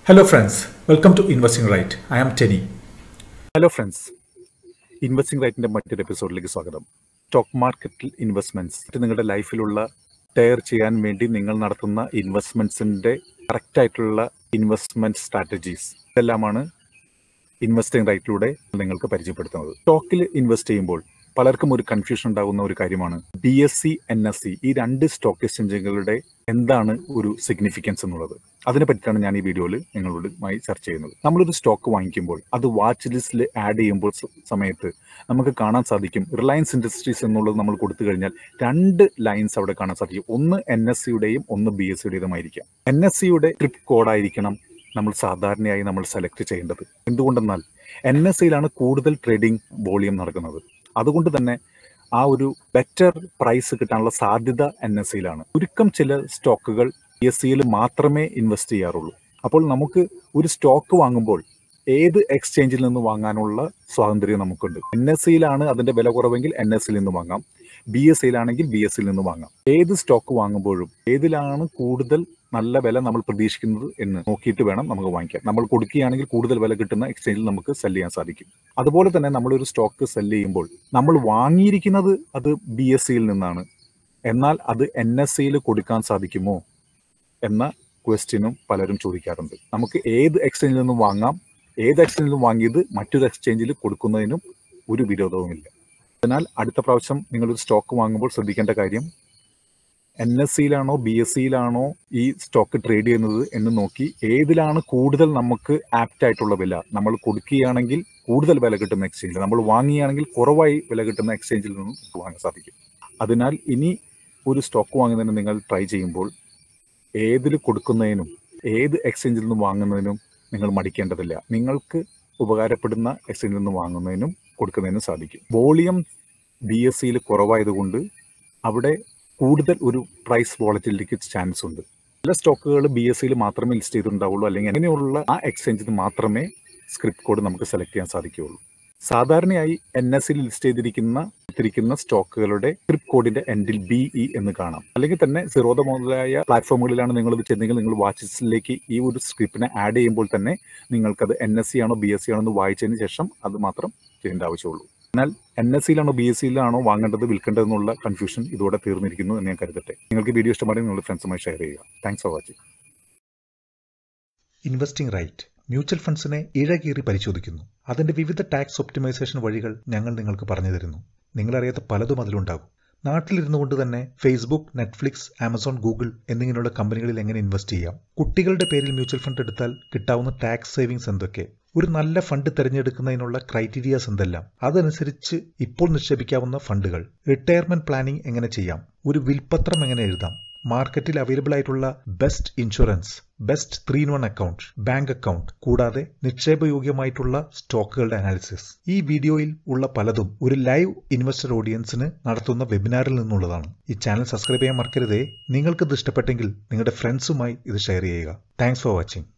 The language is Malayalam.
Hello, friends. Welcome to Investing Right. I am Tenny. Hello friends investing റൈറ്റിന്റെ മറ്റൊരു എപ്പിസോഡിലേക്ക് സ്വാഗതം സ്റ്റോക്ക് മാർക്കറ്റിൽ ഇൻവെസ്റ്റ്മെന്റ്സ് നിങ്ങളുടെ ലൈഫിലുള്ള ടയർ ചെയ്യാൻ വേണ്ടി നിങ്ങൾ നടത്തുന്ന ഇൻവെസ്റ്റ്മെന്റ്സിന്റെ കറക്റ്റ് ആയിട്ടുള്ള ഇൻവെസ്റ്റ്മെന്റ് സ്ട്രാറ്റജീസ് ഇതെല്ലാമാണ് ഇൻവെസ്റ്റിംഗ് റൈറ്റിലൂടെ നിങ്ങൾക്ക് പരിചയപ്പെടുത്തുന്നത് സ്റ്റോക്കിൽ ഇൻവെസ്റ്റ് ചെയ്യുമ്പോൾ പലർക്കും ഒരു കൺഫ്യൂഷൻ ഉണ്ടാകുന്ന ഒരു കാര്യമാണ് B S C N S C ഈ രണ്ട് സ്റ്റോക്ക് എക്സ്ചേഞ്ചുകളുടെ എന്താണ് ഒരു സിഗ്നിഫിക്കൻസ് എന്നുള്ളത് അതിനെ പറ്റിയാണ് ഞാൻ ഈ വീഡിയോയിൽ നിങ്ങളോടുമായി ചർച്ച ചെയ്യുന്നത് നമ്മളൊരു സ്റ്റോക്ക് വാങ്ങിക്കുമ്പോൾ അത് വാച്ച് ലിസ്റ്റിൽ ആഡ് ചെയ്യുമ്പോൾ സ- സമയത്ത് നമുക്ക് കാണാൻ സാധിക്കും റിലയൻസ് ഇൻഡസ്ട്രീസ് എന്നുള്ളത് നമ്മൾ കൊടുത്തു കഴിഞ്ഞാൽ രണ്ട് ലൈൻസ് അവിടെ കാണാൻ സാധിക്കും ഒന്ന് എൻ എസ് സിയുടെയും ഒന്ന് ബി എസ് സിയുടേതുമായിരിക്കാം എൻ എസ് സിയുടെ ട്രിപ്പ് കോഡായിരിക്കണം നമ്മൾ സാധാരണയായി നമ്മൾ സെലക്ട് ചെയ്യേണ്ടത് എന്തുകൊണ്ടെന്നാൽ എൻ എസ് സിയിലാണ് കൂടുതൽ ട്രേഡിംഗ് വോളിയം നടക്കുന്നത് അതുകൊണ്ട് തന്നെ ആ ഒരു ബെറ്റർ പ്രൈസ് കിട്ടാനുള്ള സാധ്യത എൻ എസ് സിയിലാണ് ചുരുക്കം ചില സ്റ്റോക്കുകൾ പി എസ് സിയിൽ മാത്രമേ ഇൻവെസ്റ്റ് ചെയ്യാറുള്ളൂ അപ്പോൾ നമുക്ക് ഒരു സ്റ്റോക്ക് വാങ്ങുമ്പോൾ ഏത് എക്സ്ചേഞ്ചിൽ നിന്ന് വാങ്ങാനുള്ള സ്വാതന്ത്ര്യം നമുക്കുണ്ട് എൻ എസ് സിയിലാണ് അതിന്റെ വില കുറവെങ്കിൽ എൻ എസ് സിയിൽ നിന്ന് വാങ്ങാം ബി എസ് സിയിലാണെങ്കിൽ ബി എസ് സിയിൽ നിന്ന് വാങ്ങാം ഏത് സ്റ്റോക്ക് വാങ്ങുമ്പോഴും ഏതിലാണ് കൂടുതൽ നല്ല വില നമ്മൾ പ്രതീക്ഷിക്കുന്നത് എന്ന് നോക്കിയിട്ട് വേണം നമുക്ക് വാങ്ങിക്കാൻ നമ്മൾ കൊടുക്കുകയാണെങ്കിൽ കൂടുതൽ വില കിട്ടുന്ന എക്സ്ചേഞ്ചിൽ നമുക്ക് സെല് ചെയ്യാൻ സാധിക്കും അതുപോലെ തന്നെ നമ്മളൊരു സ്റ്റോക്ക് സെല് ചെയ്യുമ്പോൾ നമ്മൾ വാങ്ങിയിരിക്കുന്നത് അത് ബി എസ് സിയിൽ നിന്നാണ് എന്നാൽ അത് എൻ എസ് സിയിൽ കൊടുക്കാൻ സാധിക്കുമോ എന്ന ക്വസ്റ്റ്യനും പലരും ചോദിക്കാറുണ്ട് നമുക്ക് ഏത് എക്സ്ചേഞ്ചിൽ നിന്നും വാങ്ങാം ഏത് എക്സ്ചേഞ്ചിൽ നിന്നും വാങ്ങിയത് മറ്റൊരു എക്സ്ചേഞ്ചിൽ കൊടുക്കുന്നതിനും ഒരു വിരോധവുമില്ല അതിനാൽ അടുത്ത പ്രാവശ്യം നിങ്ങളൊരു സ്റ്റോക്ക് വാങ്ങുമ്പോൾ ശ്രദ്ധിക്കേണ്ട കാര്യം എൻ എസ് സിയിലാണോ ബി എസ് സിയിലാണോ ഈ സ്റ്റോക്ക് ട്രേഡ് ചെയ്യുന്നത് എന്ന് നോക്കി ഏതിലാണ് കൂടുതൽ നമുക്ക് ആപ്റ്റ് ആയിട്ടുള്ള വില നമ്മൾ കൊടുക്കുകയാണെങ്കിൽ കൂടുതൽ വില കിട്ടുന്ന എക്സ്ചേഞ്ചിൽ നമ്മൾ വാങ്ങുകയാണെങ്കിൽ കുറവായി വില കിട്ടുന്ന എക്സ്ചേഞ്ചിൽ നിന്നും നമുക്ക് വാങ്ങാൻ സാധിക്കും അതിനാൽ ഇനി ഒരു സ്റ്റോക്ക് വാങ്ങുന്നതിന് നിങ്ങൾ ട്രൈ ചെയ്യുമ്പോൾ ഏതിൽ കൊടുക്കുന്നതിനും ഏത് എക്സ്ചേഞ്ചിൽ നിന്നും വാങ്ങുന്നതിനും നിങ്ങൾ മടിക്കേണ്ടതില്ല നിങ്ങൾക്ക് ഉപകാരപ്പെടുന്ന എക്സ്ചേഞ്ചിൽ നിന്ന് വാങ്ങുന്നതിനും കൊടുക്കുന്നതിനും സാധിക്കും വോളിയം ബി എസ് സിയിൽ കുറവായതുകൊണ്ട് അവിടെ കൂടുതൽ ഒരു പ്രൈസ് വോളറ്റിലിറ്റിക്ക് ചാൻസ് ഉണ്ട് ചില സ്റ്റോക്കുകൾ ബി എസ് സിയിൽ മാത്രമേ ലിസ്റ്റ് ചെയ്തിട്ടുണ്ടാവുള്ളൂ അല്ലെങ്കിൽ അങ്ങനെയുള്ള ആ എക്സ്ചേഞ്ചിൽ മാത്രമേ സ്ക്രിപ്റ്റ് കോഡ് നമുക്ക് സെലക്ട് ചെയ്യാൻ സാധിക്കുകയുള്ളൂ സാധാരണയായി എൻ എസ് സിയിൽ ലിസ്റ്റ് ചെയ്തിരിക്കുന്ന ഇരിക്കുന്ന സ്റ്റോക്കുകളുടെ സ്ക്രിപ്റ്റ് കോഡിന്റെ എൻഡിൽ ബി ഇ എന്ന് കാണാം അല്ലെങ്കിൽ തന്നെ സിറോദ മുതലായ പ്ലാറ്റ്ഫോമുകളിലാണ് നിങ്ങൾ ഇത് ചെന്നെങ്കിൽ നിങ്ങൾ വാച്ചസിലേക്ക് ഈ ഒരു സ്ക്രിപ്റ്റിനെ ആഡ് ചെയ്യുമ്പോൾ തന്നെ നിങ്ങൾക്കത് എൻ എസ് സി ആണോ ബി എസ് സി ആണോ എന്ന് വായിച്ചതിന് ശേഷം അത് മാത്രം ചെയ്യേണ്ട ആവശ്യമുള്ളൂ എന്നാൽ എൻ എസ് സിയിലാണോ ബി എസ് സിയിലാണോ വാങ്ങേണ്ടത് വിൽക്കേണ്ടതെന്നുള്ള കൺഫ്യൂഷൻ ഇതോടെ തീർന്നിരിക്കുന്നു എന്ന് ഞാൻ കരുതട്ടെ നിങ്ങൾക്ക് വീഡിയോ ഇഷ്ടമാണെങ്കിൽ നിങ്ങളുടെ ഫ്രണ്ട്സുമായി ഷെയർ ചെയ്യുക thanks for watching investing right mutual ഫണ്ട്സിനെ ഇഴകീറി പരിശോധിക്കുന്നു അതിന്റെ വിവിധ ടാക്സ് ഒപ്റ്റിമൈസേഷൻ വഴികൾ ഞങ്ങൾ നിങ്ങൾക്ക് പറഞ്ഞു തരുന്നു നിങ്ങളറിയാത്ത പലതും അതിലുണ്ടാകും നാട്ടിലിരുന്നു കൊണ്ട് തന്നെ ഫേസ്ബുക്ക് നെറ്റ്ഫ്ലിക്സ് ആമസോൺ ഗൂഗിൾ എന്നിങ്ങനെയുള്ള കമ്പനികളിൽ എങ്ങനെ ഇൻവെസ്റ്റ് ചെയ്യാം കുട്ടികളുടെ പേരിൽ മ്യൂച്വൽ ഫണ്ട് എടുത്താൽ കിട്ടാവുന്ന ടാക്സ് സേവിങ്സ് എന്തൊക്കെ ഒരു നല്ല ഫണ്ട് തിരഞ്ഞെടുക്കുന്നതിനുള്ള ക്രൈറ്റീരിയാസ് എന്തെല്ലാം അതനുസരിച്ച് ഇപ്പോൾ നിക്ഷേപിക്കാവുന്ന ഫണ്ടുകൾ റിട്ടയർമെന്റ് പ്ലാനിംഗ് എങ്ങനെ ചെയ്യാം ഒരു വിൽപത്രം എങ്ങനെ എഴുതാം മാർക്കറ്റിൽ അവൈലബിൾ ആയിട്ടുള്ള best insurance best three in one account bank account കൂടാതെ നിക്ഷേപയോഗ്യമായിട്ടുള്ള സ്റ്റോക്കുകളുടെ അനാലിസിസ് ഈ വീഡിയോയിൽ ഉള്ള പലതും ഒരു ലൈവ് ഇൻവെസ്റ്റർ ഓഡിയൻസിന് നടത്തുന്ന വെബിനാറിൽ നിന്നുള്ളതാണ് ഈ ചാനൽ സബ്സ്ക്രൈബ് ചെയ്യാൻ മറക്കരുതേ നിങ്ങൾക്ക് ഇത് ഇഷ്ടപ്പെട്ടെങ്കിൽ നിങ്ങളുടെ ഫ്രണ്ട്സുമായി ഇത് ഷെയർ ചെയ്യുക താങ്ക്സ് ഫോർ വാച്ചിങ്